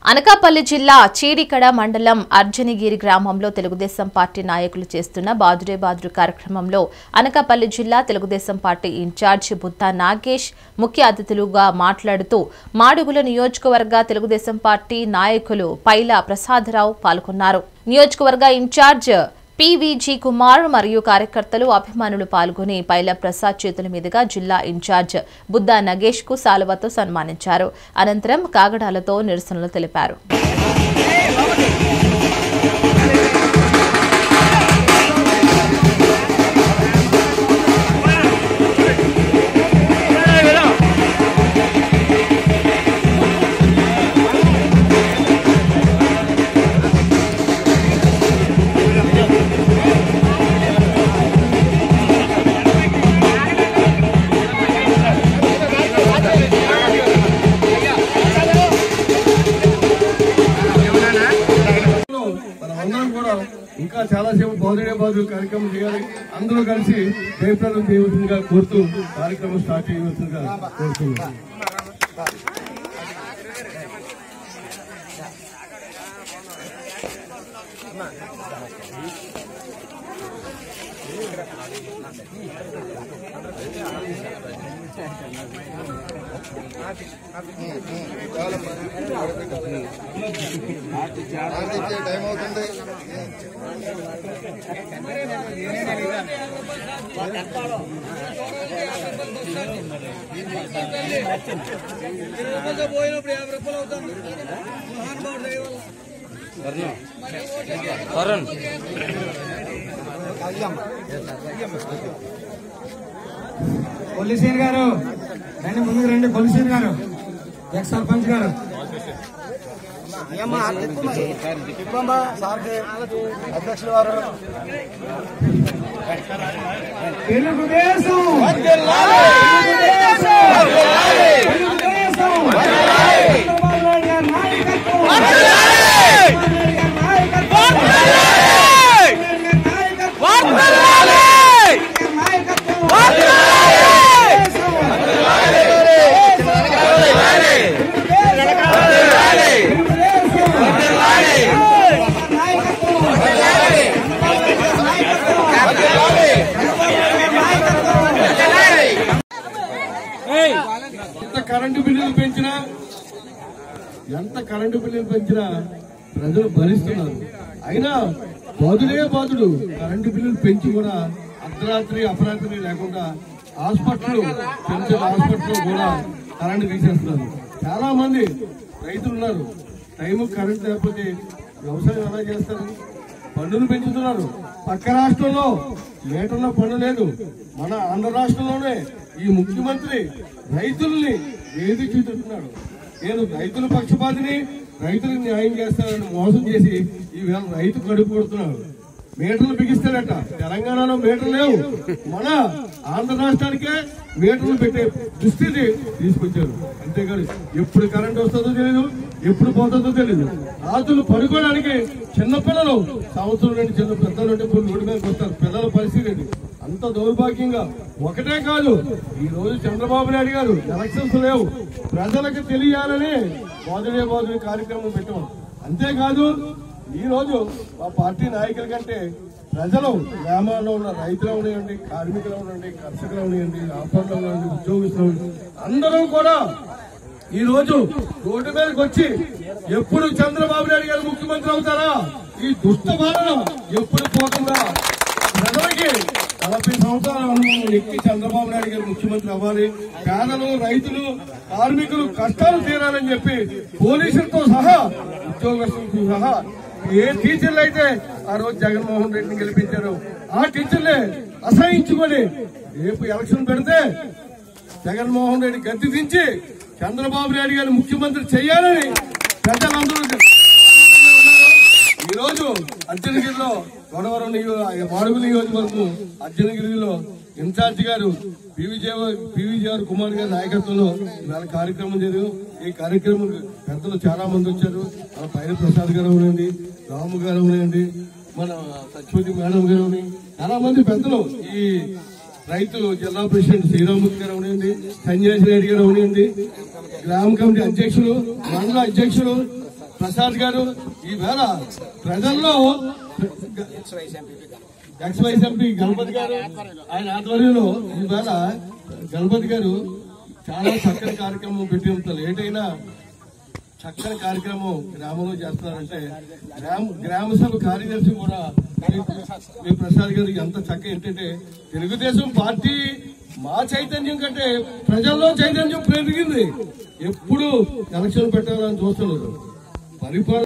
అనకాపల్లి జిల్లా చీడికడ మండలం అర్జనిగిరి గ్రామంలో తెలుగుదేశం పార్టీ నాయకులు చేస్తున్న బాదురే బాదురు కార్యక్రమంలో అనకాపల్లి జిల్లా తెలుగుదేశం పార్టీ ఇన్ఛార్జ్ బుత్తా నాగేష్ ముఖ్య అతిథులుగా మాట్లాడుతూ మాడుగుల నియోజకవర్గ తెలుగుదేశం పార్టీ నాయకులు పైల ప్రసాదరావు పాల్గొన్నారు నియోజకవర్గ ఇన్ఛార్జ్ పివిజి కుమార్ మరియు కార్యకర్తలు అభిమానులు పాల్గొని పైల ప్రసాద్ చేతుల మీదుగా జిల్లా ఇన్ఛార్జ్ బుద్దా నగేష్ కు సాలువతో సన్మానించారు అనంతరం కాగడాలతో నిరసనలు తెలిపారు మన అందరం కూడా ఇంకా చాలాసేపు బౌద్ధడే బాధలు కార్యక్రమం చేయాలి అందరూ కలిసి జయప్రదం చేయవలసిందిగా కోరుతూ కార్యక్రమం స్టార్ట్ చేయవలసిందిగా కోరుతున్నాం టైం అవుతుంది కొల్లిసీన్ గారు రండి ముందుకు రండి కొల్లిసీన్ గారు ఎక్స్ సర్పంచ్ గారు అధ్యక్షుల వారు తెలుగుదేశం తెలుగుదేశం చంద్రబాబు నాయుడు గారి నాయకత్వం చంద్రబాబు నాయుడు గారి నాయకత్వం చంద్రబాబు నాయుడు గారి నాయకత్వం ఎంత కరెంటు బిల్లులు పెంచినా ఎంత కరెంటు బిల్లులు పెంచినా ప్రజలు భరిస్తున్నారు అయినా బాధుడే బాధుడు కరెంటు బిల్లులు పెంచి కూడా అర్ధరాత్రి అపరాత్రి లేకుండా హాస్పిటల్ పెంచిన హాస్పిటల్ కూడా కరెంటు తీసేస్తున్నారు చాలా మంది రైతులు ఉన్నారు టైం కరెంట్ లేకపోతే వ్యవసాయం ఎలా చేస్తారు పన్నులు పెంచుతున్నారు పక్క రాష్ట్రంలో మీటర్ల పన్ను లేదు మన ఆంధ్ర రాష్ట్రంలోనే ఈ ముఖ్యమంత్రి రైతుల్ని ఏది చూస్తున్నాడు నేను రైతుల పక్షపాతిని రైతులకు న్యాయం చేస్తానని మోసం చేసి ఈవేళ రైతు కడుపు కొడుతున్నాడు మీటర్లు బిగిస్తాడట తెలంగాణలో మీటర్లు లేవు మన ఆంధ్ర రాష్ట్రానికే మీటర్లు పెట్టే దుస్థితి తీసుకొచ్చారు అంతేకాదు ఎప్పుడు కరెంట్ వస్తుందో తెలియదు ఎప్పుడు పోతుందో తెలియదు రాత్రులు పడుకోవడానికి చిన్నపిల్లలు సంవత్సరం నుండి చిన్న పెద్దల నుండి ఇప్పుడు రోడ్డు మీదకి వస్తారు పిల్లల పరిస్థితి ఏంటి? అంత దౌర్భాగ్యంగా ఒకటే కాదు ఈ రోజు చంద్రబాబు నాయుడు గారు ఎలక్షన్స్ లేవు ప్రజలకు తెలియాలని బాధుడే బాధుడే కార్యక్రమం పెట్టాం అంతేకాదు ఈ రోజు మా పార్టీ నాయకుల కంటే ప్రజలు గ్రామాల్లో ఉన్న రైతులు ఉన్నాయండి కార్మికులు ఉండండి కర్షకులు ఉన్నాయండి వ్యాపారులు ఉండండి ఉద్యోగస్తులు ఉండండి, అందరూ కూడా ఈ రోజు రోడ్డు మీదకి వచ్చి ఎప్పుడు చంద్రబాబు నాయుడు గారు ముఖ్యమంత్రి అవుతారా ఈ దుష్ట పాలన ఎప్పుడు పోతుందా ప్రజలకి నలభై సంవత్సరాల అనుభవం ఎక్కి చంద్రబాబు నాయుడు గారు ముఖ్యమంత్రి అవ్వాలి పేదలు రైతులు కార్మికులు కష్టాలు తీరాలని చెప్పి పోలీసులతో సహా ఉద్యోగస్తులతో సహా ఏ టీచర్లు అయితే ఆ రోజు జగన్మోహన్ రెడ్డిని గెలిపించారు ఆ టీచర్లే అసహించుకొని రేపు ఎలక్షన్ పెడితే జగన్మోహన్ రెడ్డి గద్దె దించి చంద్రబాబు నాయుడు గారిని ముఖ్యమంత్రి చేయాలని ప్రజలందరూ ఈ రోజు అర్జునగిరిలో గొడవరం మాడుగు నియోజకవర్గం అర్జునగిరిలో ఇన్ఛార్జ్ గారు పివిజేఆర్ కుమార్ గారి నాయకత్వంలో ఇవాళ కార్యక్రమం జరిగింది ఈ కార్యక్రమం పెద్దలు చాలా మంది వచ్చారు మన పైన ప్రసాద్ గారు ఉన్నాయండి రాము గారు ఉన్నాయండి మన సత్యవతి మేడం గారు ఉన్నాయి. చాలా మంది పెద్దలు ఈ రైతు జిల్లా ప్రెసిడెంట్ శ్రీరామూర్తి గారు ఉన్నాయండి సంజయ్ రెడ్డి గారు ఉన్నాయండి గ్రామ కమిటీ అధ్యక్షులు మండల అధ్యక్షులు ప్రసాద్ గారు ఈవేళ ప్రజల్లో ఎక్స్ వైస్ ఎంపీ గణపతి గారు ఆయన ఆధ్వర్యంలో ఈవేళ గణపతి గారు చాలా చక్కని కార్యక్రమం పెట్టి లేట్ అయినా చక్కని కార్యక్రమం గ్రామంలో చేస్తున్నారంటే గ్రామ గ్రామ సభ కార్యదర్శి కూడా మీ- మీ ప్రసాద్ గారు ఎంత చక్క ఏంటంటే తెలుగుదేశం పార్టీ మా చైతన్యం కంటే ప్రజల్లో చైతన్యం పెరిగింది ఎప్పుడు ఎలక్షన్ పెట్టాలని చూస్తున్నారు పరిపాలన